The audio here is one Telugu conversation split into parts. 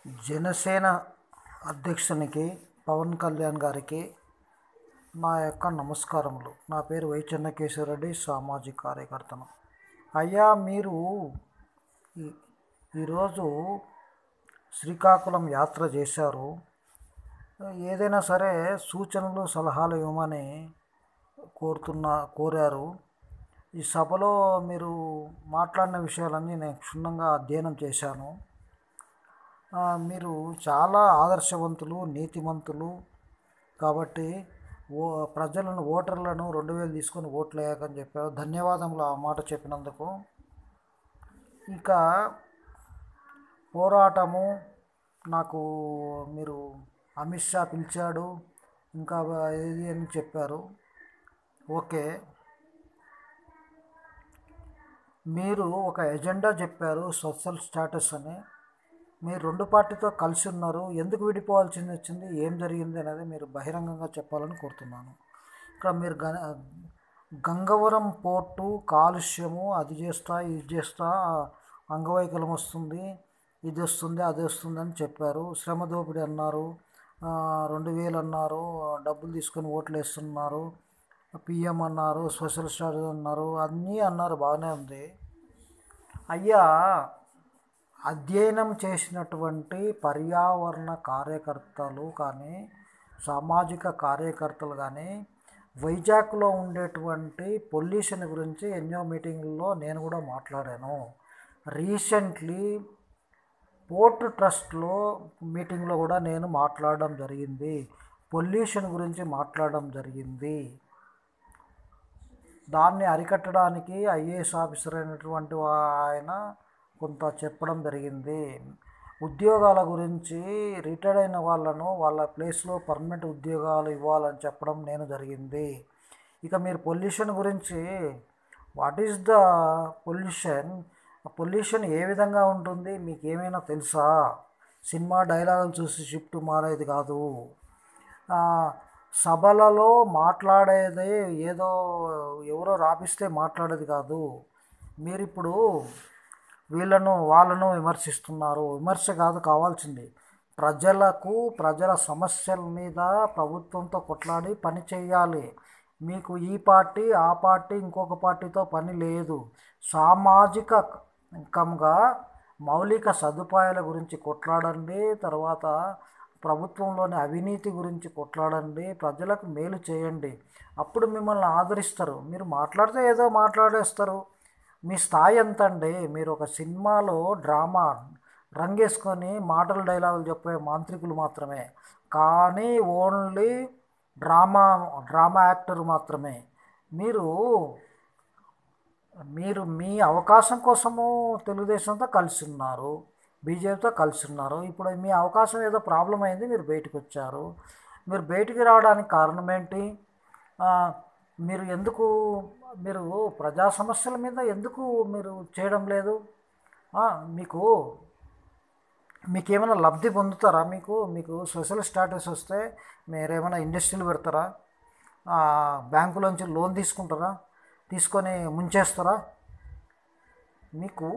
జనసేన అధ్యక్షునికి పవన్ కళ్యాణ్ గారికి నా యొక్క నమస్కారములు నా పేరు వై చెన్నకేశ్వరరెడ్డి సామాజిక కార్యకర్తను అయ్యా మీరు ఈ ఈరోజు శ్రీకాకుళం యాత్ర చేశారు ఏదైనా సరే సూచనలు సలహాలు ఇవ్వమని కోరుతున్నా కోరారు ఈ సభలో మీరు మాట్లాడిన విషయాలన్నీ నేను క్షుణ్ణంగా అధ్యయనం చేశాను ఆ, మీరు చాలా ఆదర్శవంతులు నీతిమంతులు కాబట్టి ఓ ప్రజలను ఓటర్లను రెండు వేలు తీసుకొని ఓట్లు వేయకని చెప్పారు ధన్యవాదములు ఆ మాట చెప్పినందుకు ఇంకా పోరాటము నాకు మీరు అమిత్ షా పిలిచాడు ఇంకా ఏది అని చెప్పారు ఓకే మీరు ఒక ఎజెండా చెప్పారు సోషల్ స్టాటస్ అని మీరు రెండు పార్టీతో కలిసి ఉన్నారు ఎందుకు విడిపోవాల్సింది వచ్చింది ఏం జరిగింది అనేది మీరు బహిరంగంగా చెప్పాలని కోరుతున్నాను ఇక్కడ మీరు గ గంగవరం పోర్టు కాలుష్యము అది చేస్తా ఇది చేస్తా అంగవైకల్యం వస్తుంది ఇది వస్తుంది అది వస్తుంది అని చెప్పారు శ్రమ దోపిడీ అన్నారు ఆ, రెండు వేలు అన్నారు డబ్బులు తీసుకొని ఓట్లు వేస్తున్నారు పిఎం అన్నారు స్పెషల్ స్టాటస్ అన్నారు అన్నీ అన్నారు బాగానే ఉంది అయ్యా అధ్యయనం చేసినటువంటి పర్యావరణ కార్యకర్తలు కానీ సామాజిక కార్యకర్తలు కానీ వైజాగ్లో ఉండేటువంటి పొల్యూషన్ గురించి ఎన్నో మీటింగుల్లో నేను కూడా మాట్లాడాను రీసెంట్లీ పోర్ట్ ట్రస్ట్లో మీటింగ్లో కూడా నేను మాట్లాడడం జరిగింది పొల్యూషన్ గురించి మాట్లాడడం జరిగింది దాన్ని అరికట్టడానికి ఐఏఎస్ ఆఫీసర్ అయినటువంటి వా- ఆయన కొంత చెప్పడం జరిగింది ఉద్యోగాల గురించి రిటైర్డ్ అయిన వాళ్ళను వాళ్ళ ప్లేస్లో పర్మనెంట్ ఉద్యోగాలు ఇవ్వాలని చెప్పడం నేను జరిగింది ఇక మీరు పొల్యూషన్ గురించి what is the pollution pollution ఏ విధంగా ఉంటుంది మీకు ఏమైనా తెలుసా సినిమా డైలాగులు చూసి షిఫ్ట్ మారేది కాదు ఆ, సభలలో మాట్లాడేది ఏదో ఎవరో రాపిస్తే మాట్లాడేది కాదు మీరు ఇప్పుడు వీళ్ళను వాళ్ళను విమర్శిస్తున్నారు విమర్శ కాదు కావాల్సింది ప్రజలకు ప్రజల సమస్యల మీద ప్రభుత్వంతో కొట్లాడి పని చేయాలి మీకు ఈ పార్టీ ఆ పార్టీ ఇంకొక పార్టీతో పని లేదు సామాజికంగా మౌలిక సదుపాయాల గురించి కొట్లాడండి తర్వాత ప్రభుత్వంలోని అవినీతి గురించి కొట్లాడండి ప్రజలకు మేలు చేయండి అప్పుడు మిమ్మల్ని ఆదరిస్తారు మీరు మాట్లాడితే ఏదో మాట్లాడేస్తారు మీ స్థాయి ఎంత అండి మీరు ఒక సినిమాలో డ్రామా రంగేసుకొని మాటలు డైలాగులు చెప్పే మాంత్రికులు మాత్రమే కానీ ఓన్లీ డ్రామా డ్రామా యాక్టర్ మాత్రమే మీరు మీరు మీ అవకాశం కోసము తెలుగుదేశంతో కలిసి ఉన్నారు బీజేపీతో కలిసి ఉన్నారు ఇప్పుడు మీ అవకాశం ఏదో ప్రాబ్లం అయింది మీరు బయటకు వచ్చారు మీరు బయటికి రావడానికి కారణం ఏంటి ఆ, మీరు ఎందుకు మీరు ప్రజా సమస్యల మీద ఎందుకు మీరు చేయడం లేదు ఆ, మీకు మీకు ఏమైనా లబ్ధి పొందుతారా మీకు మీకు సోషల్ స్టాటస్ వస్తే మీరు ఏమైనా ఇండస్ట్రీలు పెడతారా ఆ, బ్యాంకులోంచి లోన్ తీసుకుంటారా తీసుకొని ముంచేస్తారా మీకు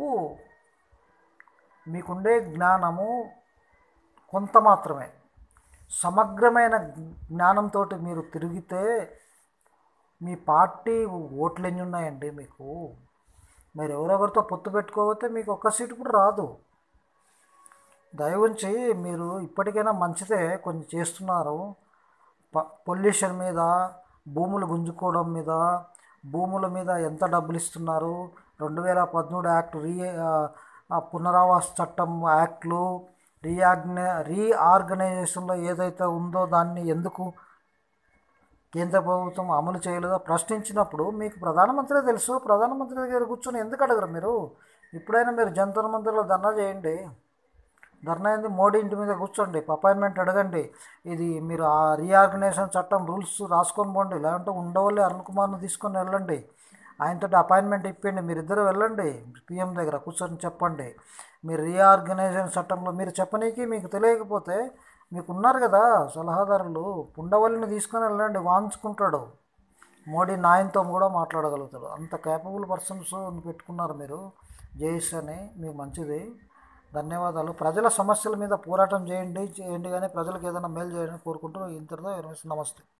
మీకుండే జ్ఞానము కొంత మాత్రమే సమగ్రమైన జ్ఞానంతో మీరు తిరిగితే మీ పార్టీ ఓట్లు ఎన్ని ఉన్నాయండి మీకు మీరు ఎవరెవరితో పొత్తు పెట్టుకోకపోతే మీకు ఒక్క సీటు కూడా రాదు దయవుంచి మీరు ఇప్పటికైనా మంచిదే కొంచెం చేస్తున్నారు ప పొల్యూషన్ మీద భూములు గుంజుకోవడం మీద భూముల మీద ఎంత డబ్బులు ఇస్తున్నారు రెండు వేల పదమూడు యాక్ట్ రీ ఆ పునరావాస చట్టం యాక్ట్లు రీఆర్గనై రీఆర్గనైజేషన్లో ఏదైతే ఉందో దాన్ని ఎందుకు కేంద్ర ప్రభుత్వం అమలు చేయలేదో ప్రశ్నించినప్పుడు మీకు ప్రధానమంత్రి తెలుసు ప్రధానమంత్రి దగ్గర కూర్చొని ఎందుకు అడగరు మీరు ఇప్పుడైనా మీరు జంతర్ మంత్రిలో ధర్నా చేయండి ధర్నా ఏంది మోడీ ఇంటి మీద కూర్చోండి అపాయింట్మెంట్ అడగండి ఇది మీరు ఆ రీఆర్గనైజేషన్ చట్టం రూల్స్ రాసుకొని పోండి లేదంటే ఉండవల్లి అరుణ్ కుమార్ను తీసుకొని వెళ్ళండి ఆయనతో అపాయింట్మెంట్ ఇప్పిండి మీరిద్దరు వెళ్ళండి పిఎం దగ్గర కూర్చొని చెప్పండి మీరు రీఆర్గనైజేషన్ చట్టంలో మీరు చెప్పనీకి మీకు తెలియకపోతే మీకు ఉన్నారు కదా సలహాదారులు ఉండవల్లిని తీసుకొని వెళ్ళండి వాంచుకుంటాడు మోడీ నాయనతో కూడా మాట్లాడగలుగుతాడు అంత కేపబుల్ పర్సన్స్ పెట్టుకున్నారు మీరు జేఎస్ అని మీకు మంచిది ధన్యవాదాలు ప్రజల సమస్యల మీద పోరాటం చేయండి చేయండి కానీ ప్రజలకు ఏదైనా మేలు చేయాలని కోరుకుంటూ ఇంతటితో విరమిస్తున్నాను. నమస్తే